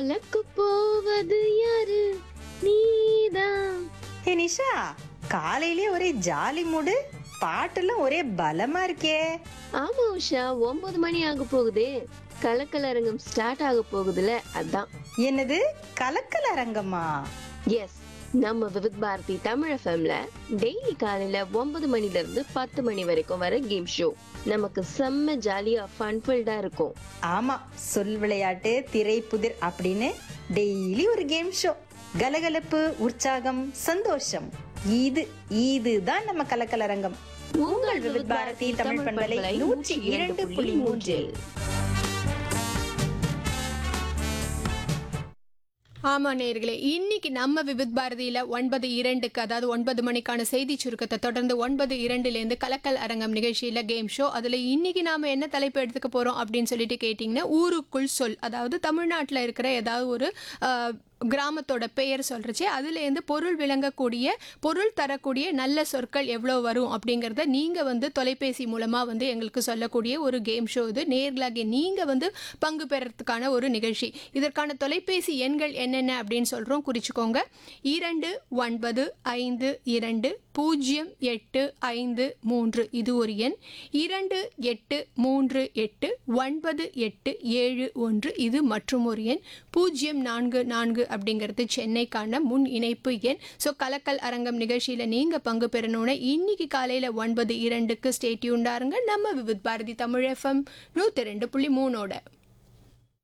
கலக்கு போவது யாரு நீதான் ஹே நிஷா காலையிலே ஒரே ஜாலி மூடு பாட்டெல்லாம் ஒரே பலமா இருக்கே ஆமா உஷா ஒன்பது மணி ஆக போகுதே கலக்கல் அரங்கம் ஸ்டார்ட் ஆக போகுதுல அதான் என்னது கலக்கல் அரங்கமா எஸ் நம்ம விவித் பாரதி தமிழ் எஃப்எம்ல டெய்லி காலையில ஒன்பது மணில இருந்து பத்து மணி வரைக்கும் வர கேம் ஷோ நமக்கு செம்ம ஜாலியா ஃபன்ஃபில்டா இருக்கும் ஆமா சொல் விளையாட்டு திரை புதிர் அப்படின்னு டெய்லி ஒரு கேம் ஷோ கலகலப்பு உற்சாகம் சந்தோஷம் இது இதுதான் நம்ம கலக்கல் அரங்கம் உங்கள் விவித் பாரதி தமிழ் பண்பலை நூற்றி இரண்டு புள்ளி மூன்றில் ஆமா நேர்களே இன்னைக்கு நம்ம விவித் பாரதியில ஒன்பது இரண்டுக்கு அதாவது ஒன்பது மணிக்கான செய்தி சுருக்கத்தை தொடர்ந்து ஒன்பது இரண்டுலேருந்து கலக்கல் அரங்கம் நிகழ்ச்சியில கேம் ஷோ அதுல இன்னைக்கு நாம என்ன தலைப்பு எடுத்துக்க போறோம் அப்படின்னு சொல்லிட்டு கேட்டிங்கன்னா ஊருக்குள் சொல் அதாவது தமிழ்நாட்டில் இருக்கிற ஏதாவது ஒரு அஹ், கிராமத்தோட பெயர் சொல்றச்சு அதுலேருந்து பொருள் விளங்கக்கூடிய பொருள் தரக்கூடிய நல்ல சொற்கள் எவ்வளோ வரும் அப்படிங்கிறத நீங்கள் வந்து தொலைபேசி மூலமாக வந்து எங்களுக்கு சொல்லக்கூடிய ஒரு கேம் ஷோ இது நேர்களாகிய நீங்கள் வந்து பங்கு பெறறதுக்கான ஒரு நிகழ்ச்சி இதற்கான தொலைபேசி எண்கள் என்னென்ன அப்படின்னு சொல்கிறோம் குறிச்சுக்கோங்க இரண்டு ஒன்பது ஐந்து இரண்டு பூஜ்ஜியம் எட்டு ஐந்து மூன்று இது ஒரு எண் இரண்டு எட்டு மூன்று எட்டு ஒன்பது எட்டு ஏழு ஒன்று இது மற்றும் ஒரு எண் பூஜ்ஜியம் நான்கு நான்கு அப்படிங்கிறது சென்னைக்கான முன் இணைப்பு எண் ஸோ கலக்கல் அரங்கம் நிகழ்ச்சியில் நீங்கள் பங்கு பெறணும்னா இன்னைக்கு காலையில் ஒன்பது இரண்டுக்கு ஸ்டேட்யூண்டாருங்க நம்ம விவித் பாரதி தமிழ் எஃப்எம் நூற்றி ரெண்டு புள்ளி மூணோட